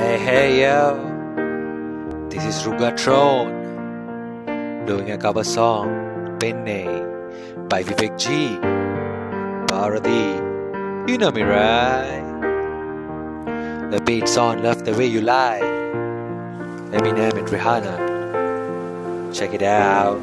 Hey, hey, yo. This is Rugatron doing a cover song, Penne, by Vivek G. Bharati. You know me, right? The beat's on, love the way you lie. Eminem and Rihanna. Check it out.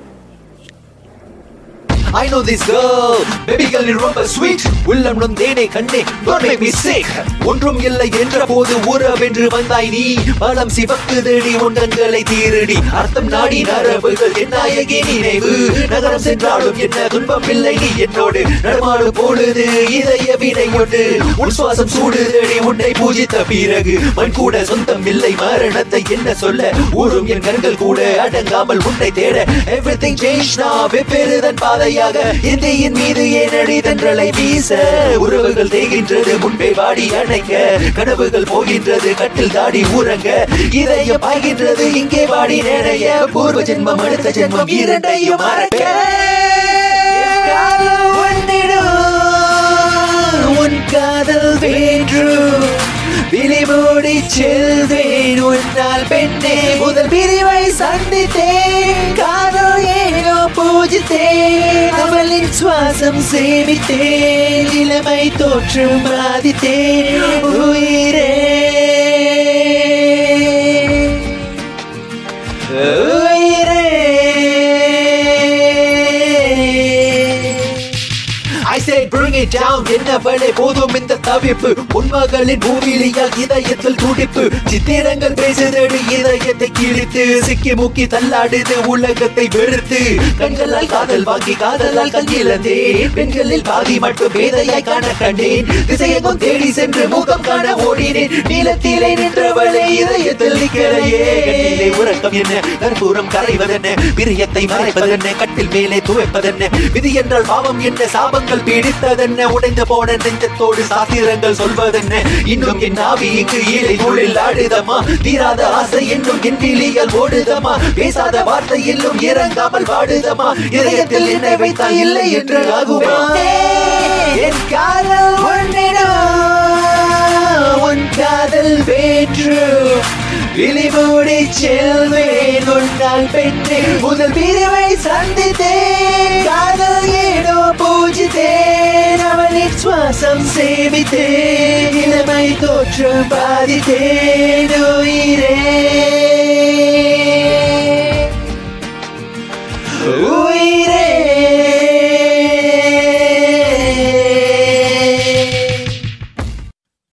I know this girl baby girl நீ ரொம்ப sweet உள்ளம் நொந்தேனே கண்ணே don't make me sick ஒன்றும் இல்லை என்ற போது உறவென்று வந்தாய் நீ பலம் சிவக்குதடி உண்டங்களை தீரடி அர்த்தம் நாடி நரவுகள் என் நாயகி நினைவு நகரம் சென்றாலும் என்ன துன்பம் இல்லை நீ என்னோடு நடமாடு பொழுது இதய வினையொண்டு உன் சுவாசம் சூடுதடி உன்னை பூஜித்த பிறகு மண் கூட சொந்தம் இல்லை மரணத்தை என்ன சொல்ல ஊரும் என் கண்கள் கூட அடங்காமல் உன்னை தேட everything changed now வெவ்வேறுதன் பாதையாக இந்தியின் மீது ஏனடி தென்றலை வீச உறவுகள் தேகின்றது முன்பே வாடி அணைக்க கனவுகள் போகின்றது கட்டில் தாடி ஊரங்க இதயம் பாய்கின்றது இங்கே வாடி நிறைய பூர்வ ஜென்மம் அடுத்த ஜென்மம் இரண்டையும் மறக்க உன்னிடம் உன் காதல் வேற்று விழிமூடி செல்வேன் உன்னால் பெண்ணே முதல் பிரிவை சந்தித்தேன் காதல் ஏனோ பூஜித்தேன் அவளின் சுவாசம் சேமித்தேன் இளமை தோற்றம் பாதித்தேன் உயிரே உயிரே I said bring it down என்னவளே போதும் இந்த தவிப்பு உண்மகளின் பூமியிலியால் இதயத்தில் துடிப்பு சித்திரங்கள் பேசுதடி இதயத்தை கிழித்து சிக்கி முக்கி தள்ளாடுது உலகத்தை வெறுத்து கண்களால் காதல் வாங்கி காதலால் கண் இழந்தேன் பெண்களில் பாதி மட்டும் பேதையாய் காண கண்டேன் திசையெங்கும் தேடி சென்று முகம் காண ஓடினேன் நீளத்திலே நின்றவளே இதயத்தில் நிற்கலையே கண்ணிலே உறக்கம் என்ன கற்பூரம் கரைவதென்ன பிரியத்தை மறைப்பதென்ன கட்டில் மேலே துவைப்பதென்ன விதி என்றால் பாவம் என்ன சாபங்கள் பீடித்ததென்ன உடைந்து போன நெஞ்சத்தோடு சாத்திரங்கள் சொல்வதென்ன இன்னும் என் ஆவி இங்கு ஈழை நூலில் ஆடுதமா தீராத ஆசை என்னும் என் விழிகள் ஓடுதமா பேசாத வார்த்தை இன்னும் இறங்காமல் வாடுதமா இதயத்தில் என்னை வைத்தா இல்லை என்று ஆகுமா என் காதல் உன்னிடம் உன் காதல் வேற்று விழிமூடி செல்வேன் உன்னால் பெண்ணே முதல் பிரிவை சந்தித்தேன் காதல் ஏனோ பூஜித்தேன் அவளின் சுவாசம் சேமித்தேன் இளமை தோற்றம் பாதித்தேன் உயிரே